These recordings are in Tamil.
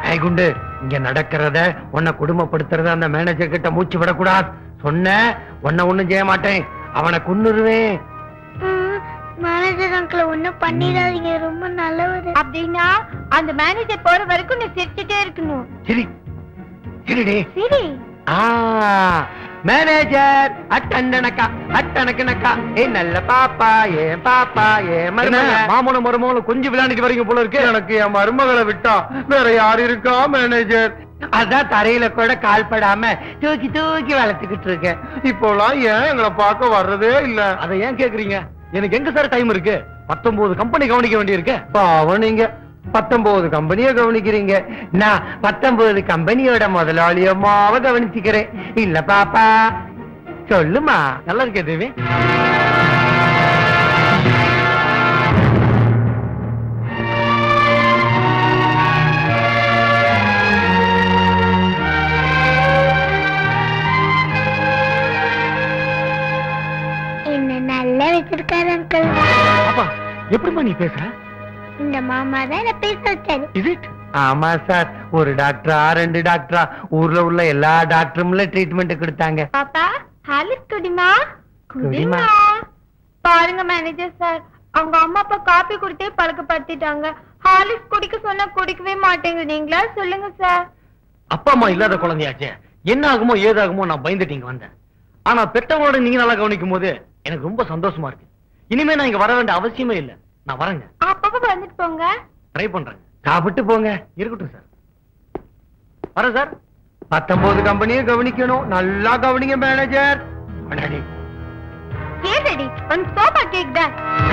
ஏய் குண்டு இங்க நடக்கிறத உன்னை குடும்பப்படுத்துறத அந்த மேனேஜர் கிட்ட மூச்சு விடக்கூடாது சொன்ன உன்னை ஒண்ணும் செய்ய மாட்டேன் அவனை கொன்னுருவேன் மேனேஜர் அங்கிள் ஒண்ணும் பண்ணிடாதீங்க ரொம்ப நல்லவர் அப்படின்னா அந்த மேனேஜர் போற வரைக்கும் நீ சிரிச்சுட்டே இருக்கணும் சரி சரிடி சரி ஆ மேனேஜர் அட்டண்டனக்கா அட்டனக்கனக்கா ஏ நல்ல பாப்பா ஏ பாப்பா ஏ மருமக மாமன மருமகளும் கொஞ்சம் விளையாண்டுட்டு வரீங்க போல இருக்கு எனக்கு என் மருமகளை விட்டா வேற யாரு இருக்கா மேனேஜர் அதான் தரையில கூட கால் படாம தூக்கி தூக்கி வளர்த்துக்கிட்டு இருக்கேன் இப்போலாம் ஏன் எங்களை பார்க்க வர்றதே இல்ல அதை ஏன் கேக்குறீங்க எனக்கு எங்க சார் டைம் இருக்கு பத்தொன்பது கம்பெனி கவனிக்க வேண்டியிருக்கு பாவம் நீங்க பத்தொன்பது கம்பெனியை கவனிக்கிறீங்க நான் பத்தொன்பது கம்பெனியோட முதலாளியம்மாவ கவனிச்சுக்கிறேன் இல்ல பாப்பா சொல்லுமா நல்லா இருக்கே தேவி என்ன நல்லா வச்சிருக்காரு அங்கிள் பாப்பா எப்படிமா நீ பேசுற இந்த மாமா தான் என்ன பேச வச்சாரு இது ஆமா சார் ஒரு டாக்டரா ரெண்டு டாக்டரா ஊர்ல உள்ள எல்லா டாக்டரும்ல ட்ரீட்மெண்ட் கொடுத்தாங்க பாப்பா ஹாலிஸ் குடிமா குடிமா. பாருங்க மேனேஜர் சார் அவங்க அம்மா அப்பா காப்பி கொடுத்தே பழக்கப்படுத்திட்டாங்க ஹாலிஸ் குடிக்க சொன்னா குடிக்கவே மாட்டேங்கிறீங்களா சொல்லுங்க சார் அப்பா அம்மா இல்லாத குழந்தையாச்சே என்ன ஆகுமோ ஏதாகுமோ நான் பயந்துட்டு இங்க வந்தேன் ஆனா பெற்றவங்களோட நீங்க நல்லா கவனிக்கும் போது எனக்கு ரொம்ப சந்தோஷமா இருக்கு இனிமே நான் இங்க வர வேண்டிய அவசியமே இல்ல நான் வரேங்க அப்பப்ப வந்துட்டு போங்க ட்ரை பண்றேங்க சாப்பிட்டு போங்க இருக்கட்டும் சார் வரேன் சார் பத்தொன்பது கம்பெனியை கவனிக்கணும் நல்லா கவனிங்க மேனேஜர் ஏன் ரெடி வந்து சோபா கேக் தான்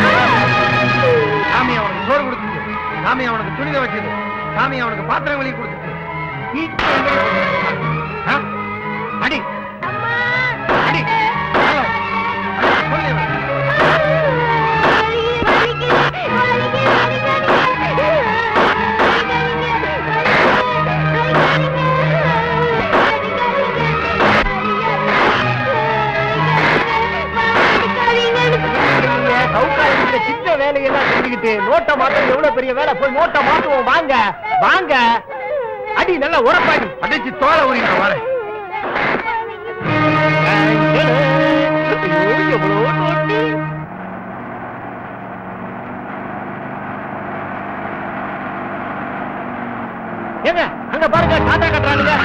சாமி அவனுக்கு சோறு கொடுத்துச்சு சாமி அவனுக்கு துணி வச்சது சாமி அவனுக்கு பாத்திரம் வெளியே கொடுத்துச்சு வீட்டுல எங்கேயும் கொடுத்துச்சு. ஆ? அடி அடி சொல்லு இவன். சவுக்காரங்க சின்ன வேலையெல்லாம் செஞ்சுக்கிட்டு நோட்டை மாத்த எவ்வளவு பெரிய வேலை போய் நோட்டை மாத்துவோம் வாங்க வாங்க அடி நல்லா உரப்பாடி அடிச்சு தோலை உரிங்க வரேன் ஐயோ, எவ்வளவு நோட்டு. ஏங்க அங்க பாருங்க டாடா கட்டுறானுங்க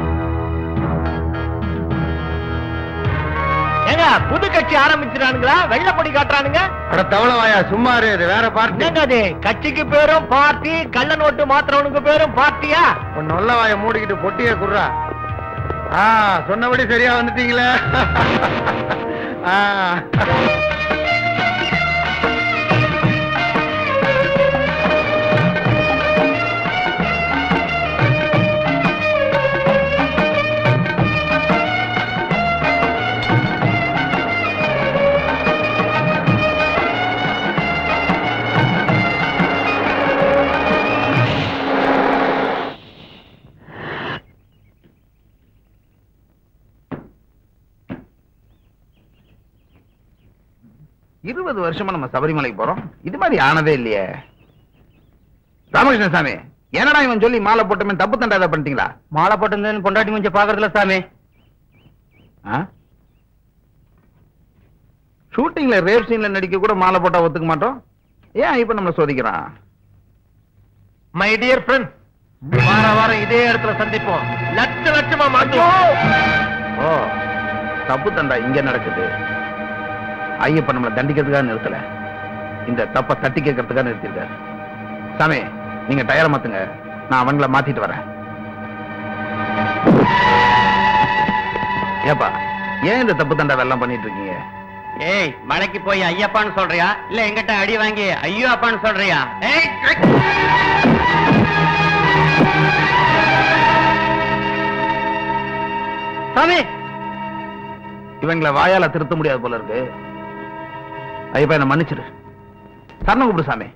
ஏங்க புது கட்சி ஆரம்பிச்சிடானுங்களா வெள்ளை பொடி காட்டுறானுங்க அட தவளவாயா சும்மா இரு இது வேற பார்ட்டி என்னங்க அது கட்சிக்கு பேரும் பார்ட்டி கள்ள நோட்டு மாத்திரவனுக்கு பேரும் பார்ட்டியா உன் நல்ல வாய மூடிக்கிட்டு பொட்டிய குடுறா ஆ சொன்னபடி சரியா வந்துட்டீங்களே ஆ. இருபது வருஷமா நம்ம சபரிமலைக்கு போறோம் இது மாதிரி ஆனதே இல்லையே ராமகிருஷ்ண சாமி என்னடா இவன் சொல்லி மாலை போட்டமே தப்பு தண்டா ஏதாவது பண்ணிட்டீங்களா மாலை போட்டு பொண்டாட்டி கொஞ்சம் பாக்குறதுல சாமி ஷூட்டிங்ல ரேப் சீன்ல நடிக்க கூட மாலை போட்டா ஒத்துக்க மாட்டோம் ஏன் இப்ப நம்மள சோதிக்கிறான் மை டியர் ஃப்ரெண்ட் வார வாரம் இதே இடத்துல சந்திப்போம் லட்ச லட்சமா மாட்டோம் ஓ தப்பு தண்டா இங்க நடக்குது ஐயப்ப நம்மளை தண்டிக்கிறதுக்காக நிறுத்தல இந்த தப்ப தட்டி கேட்கறதுக்காக நிறுத்திருக்காரு சாமி நீங்க டயரை மாத்துங்க நான் அவங்கள மாத்திட்டு வரேன் ஏப்பா ஏன் இந்த தப்பு தண்டா வெள்ளம் பண்ணிட்டு இருக்கீங்க ஏய் மலைக்கு போய் ஐயப்பான்னு சொல்றியா இல்ல எங்கிட்ட அடி வாங்கி ஐயோ அப்பான்னு சொல்றியா ஏய் சாமி இவங்களை வாயால திருத்த முடியாது போல இருக்கு ஐயப்பா என்ன மன்னிச்சிரு சரணம் கூப்பிடு சாமி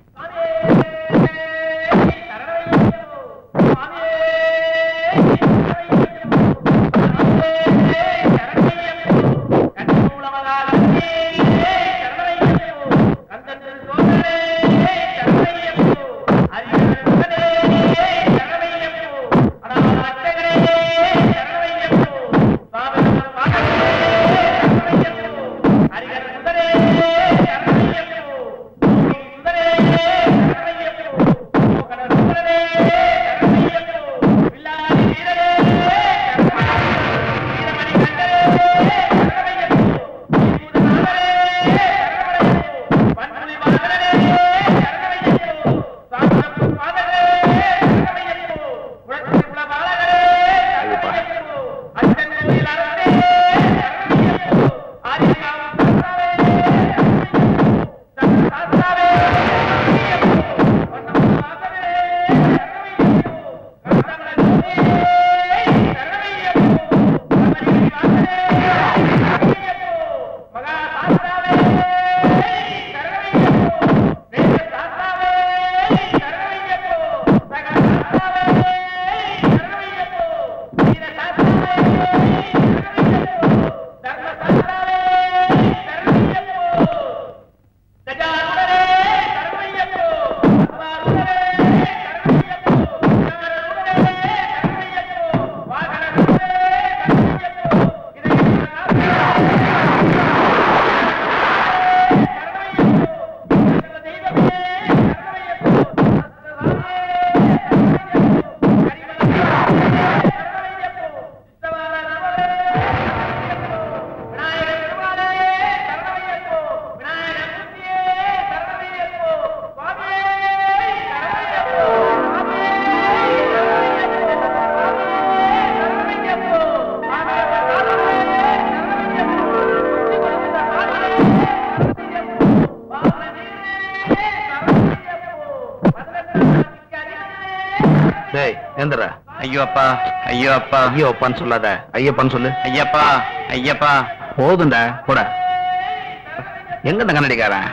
எந்திர ஐயோ அப்பா ஐயோ அப்பா ஐயோ அப்பான்னு சொல்லாத ஐயப்பான்னு சொல்லு ஐயப்பா ஐயப்பா போதும்டா போட எங்க இந்த கண்ணடிக்காரன்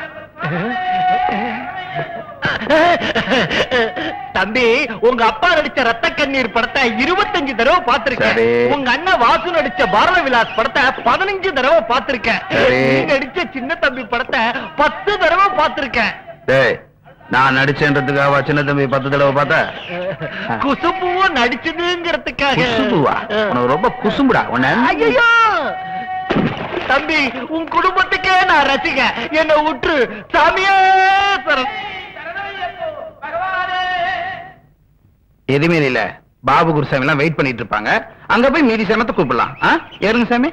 தம்பி உங்க அப்பா நடிச்ச ரத்த கண்ணீர் படத்தை இருபத்தஞ்சு தடவை பார்த்திருக்கேன் சரி. உங்க அண்ணன் வாசு நடிச்ச பாரத விலாஸ் படத்தை பதினஞ்சு தடவை பார்த்திருக்கேன் சரி. நீ நடிச்ச சின்ன தம்பி படத்தை பத்து தடவை பார்த்திருக்கேன் டேய் நான் நடிச்சேன்றதுக்காக சின்ன தம்பி பத்து தடவை பார்த்த குசும்புவும் நடிச்சதுங்கிறதுக்காக குசும்புவா உனக்கு ரொம்ப குசும்புடா உன்ன ஐயோ தம்பி உன் குடும்பத்துக்கே நான் ரசிக என்ன விட்டு சாமியே சரணம். எதுவுமே இல்ல பாபு குருசாமி எல்லாம் வெயிட் பண்ணிட்டு இருப்பாங்க அங்க போய் மீதி சமத்தை கூப்பிடலாம் ஆ? ஏறுங்க சாமி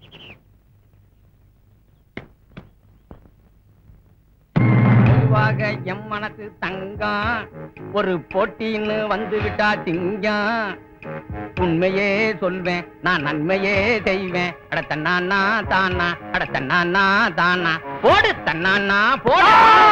பொதுவாக எம் மனசு தங்கம் ஒரு போட்டின்னு வந்து விட்டா திங்கம் உண்மையே சொல்வேன் நான் நன்மையே செய்வேன் அட தன்னானா தானா அட தன்னானா தானா போடு தன்னானா போடு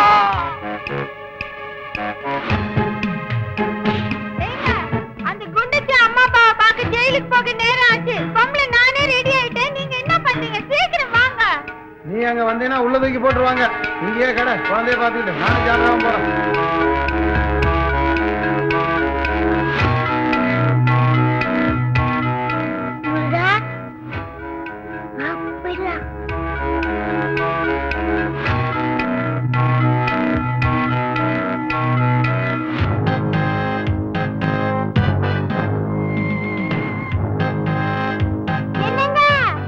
ஏங்க, அந்த குண்டுச்சி அம்மா அப்பாவை பார்க்க ஜெயிலுக்கு போக நேரம் ஆச்சு பொம்பளை நானே ரெடி ஆயிட்டேன் நீங்க என்ன பண்றீங்க சீக்கிரம் வாங்க நீ அங்க வந்தீங்கன்னா உள்ள தூக்கி போட்டுருவாங்க இங்கேயே கடை குழந்தைய பாத்துக்கிட்டு நானும் ஜாலியாக போறேன் முருகா வா, போயிடலாம் என்னங்க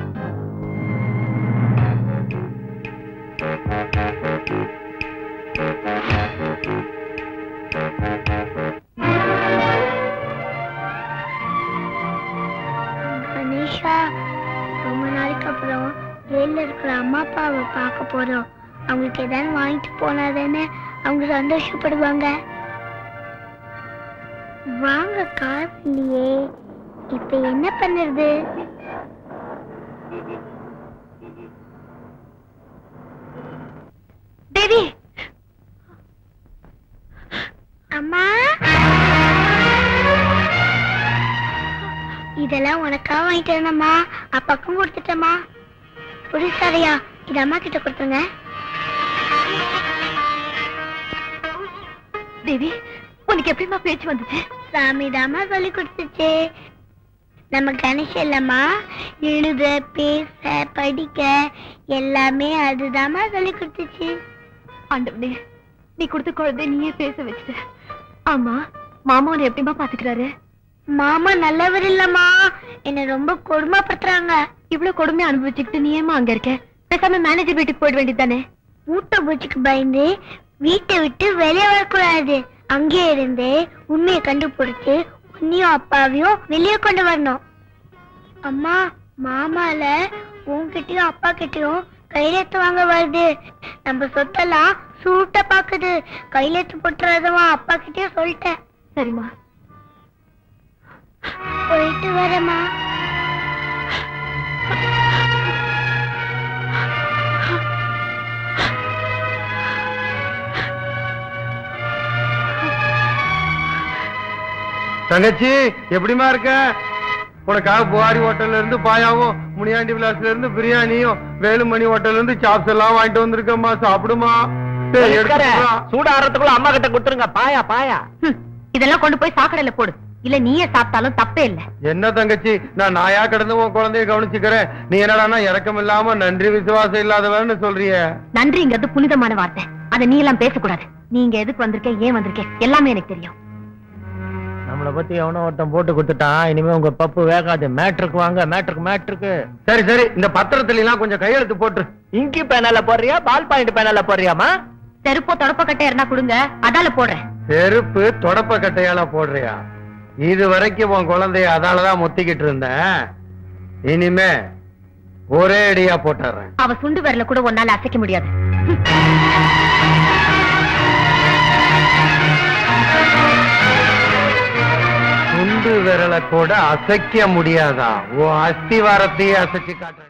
கணேஷா ரொம்ப நாளைக்கு அப்புறம் ஜெயில இருக்கிற அம்மா அப்பாவை பார்க்க போறோம் அவங்களுக்கு ஏதாவது வாங்கிட்டு போனா தானே அவங்க சந்தோஷப்படுவாங்க வாங்க கார் இல்லையே இப்ப என்ன பண்ணுறது தேவி அம்மா இதெல்லாம் உனக்காக வாங்கிட்டு வந்தம்மா அப்பாக்கும் கொடுத்துட்டேம்மா புரிசாரியா இது அம்மா கிட்ட கொடுத்துருங்க தேவி உனக்கு எப்படிமா பேச்சு வந்துச்சு சாமி தாம்மா சொல்லி கொடுத்துச்சு நம்ம கணேஷ் இல்லம்மா எழுத பேச படிக்க எல்லாமே அதுதாம்மா சொல்லி கொடுத்துச்சு ஆண்டவனே நீ கொடுத்த குழந்தை நீயே பேச வச்சுட்ட ஆமா மாமா உன்னை எப்படிமா பாத்துக்கிறாரு மாமா நல்லவர் இல்லம்மா என்ன ரொம்ப கொடுமைப்படுத்துறாங்க இவ்வளவு கொடுமை அனுபவிச்சுக்கிட்டு நீ ஏமா அங்க இருக்க பேசாம மேனேஜர் வீட்டுக்கு போயிட வேண்டியதானே மூட்டை பூச்சிக்கு பயந்து வீட்டை விட்டு வெளியே வரக்கூடாது அங்கே இருந்து உண்மையை கண்டுபிடிச்சு உன்னையும் அப்பாவையும் வெளியே கொண்டு வரணும் அம்மா மாமால உன்கிட்டயும் அப்பா கிட்டயும் கையெழுத்து வாங்க வருது நம்ம சொத்தெல்லாம் சூட்ட பாக்குது கையெழுத்து போட்டுறதவா அப்பா கிட்டயும் சொல்லிட்டேன் சரிம்மா போயிட்டு வரேம்மா தங்கச்சி எப்படிமா இருக்க உனக்காக புகாரி ஹோட்டல்ல இருந்து பாயாவும் முனியாண்டி விலாஸ்ல இருந்து பிரியாணியும் வேலுமணி ஹோட்டல்ல இருந்து சாப்ஸ் எல்லாம் வாங்கிட்டு வந்திருக்கேம்மா சாப்பிடுமா டேய், எடுத்துட்டு வா. சூடாறதுக்குள்ள அம்மா கிட்ட கொடுத்துருங்க பாயா பாயா இதெல்லாம் கொண்டு போய் சாக்கடையில போடு இல்ல நீயே சாப்பிட்டாலும் தப்பே இல்ல என்ன தங்கச்சி நான் நாயா கிடந்து உன் குழந்தைய கவனிச்சுக்கிறேன் நீ என்னடான்னா இறக்கம் இல்லாம நன்றி விசுவாசம் இல்லாதவன்னு சொல்றியே நன்றிங்கிறது புனிதமான வார்த்தை அதை நீ எல்லாம் பேசக்கூடாது நீங்க எதுக்கு வந்திருக்க ஏன் வந்திருக்க எல்லாமே எனக்கு தெரியும் நம்மளை பத்தி எவனோ ஒருத்தன் போட்டு கொடுத்துட்டான் இனிமே உங்க பப்பு வேகாது மேட்ருக்கு வாங்க மேட்ருக்கு மேட்ருக்கு சரி சரி இந்த பத்திரத்துல எல்லாம் கொஞ்சம் கையெழுத்து போட்டு இங்கி பேனால போடுறியா பால் பாயிண்ட் பேனால போடுறியாமா செருப்போ தொடப்ப கட்டை இருந்தா கொடுங்க அதால போடுறேன் செருப்பு தொடப்ப கட்டையால போடுறியா இது வரைக்கும் உன் குழந்தைய அதாலதான் முத்திக்கிட்டு இருந்தேன் இனிமே ஒரே அடியா போட்டுறேன் அவ சுண்டு விரல கூட ஒன்னால அசைக்க முடியாது துண்டு விரலை கூட அசைக்க முடியாதா உன் அஸ்திவாரத்தையே அசைச்சு காட்டுறேன்